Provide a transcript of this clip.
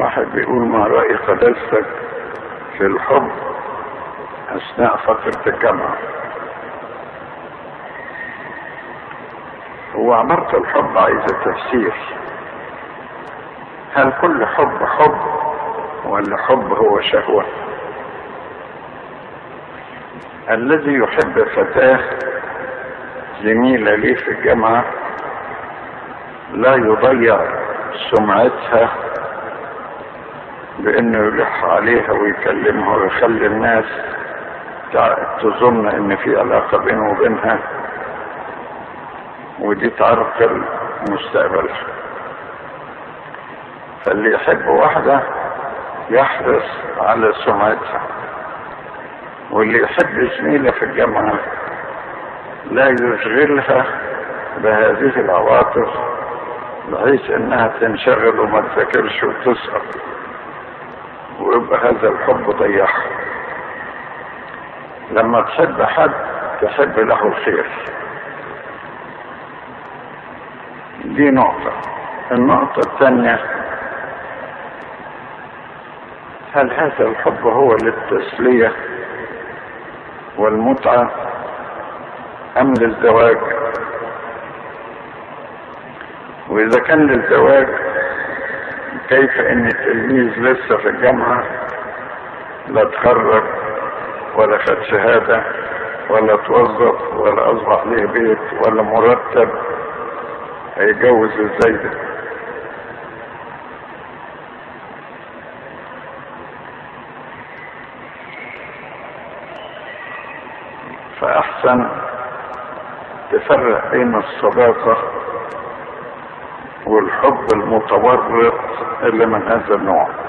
واحد بيقول ما رأي قداستك في الحب أثناء فترة الجامعة هو عبارة الحب عايزة تفسير هل كل حب حب ولا حب هو شهوة الذي يحب فتاة زميلة لي في الجامعة لا يضيع سمعتها بانه يلح عليها ويكلمها ويخلي الناس تظن ان في علاقة بينه وبينها ودي تعرقل مستقبلها فاللي يحب واحدة يحرص على سمعتها واللي يحب زميلة في الجامعة لا يشغلها بهذه العواطف بحيث انها تنشغل وما تذاكرش وتسقط ويبقى هذا الحب ضيعها لما تحب حد تحب له الخير دي نقطة النقطة الثانية هل هذا الحب هو للتسلية والمتعة أم للزواج وإذا كان للزواج كيف ان التلميذ لسه في الجامعة لا تخرج ولا خد شهادة ولا توظف ولا اصبح له بيت ولا مرتب هيتجوز ازاي ده فاحسن تفرق بين الصداقة والحب المتورط اللي من هذا النوع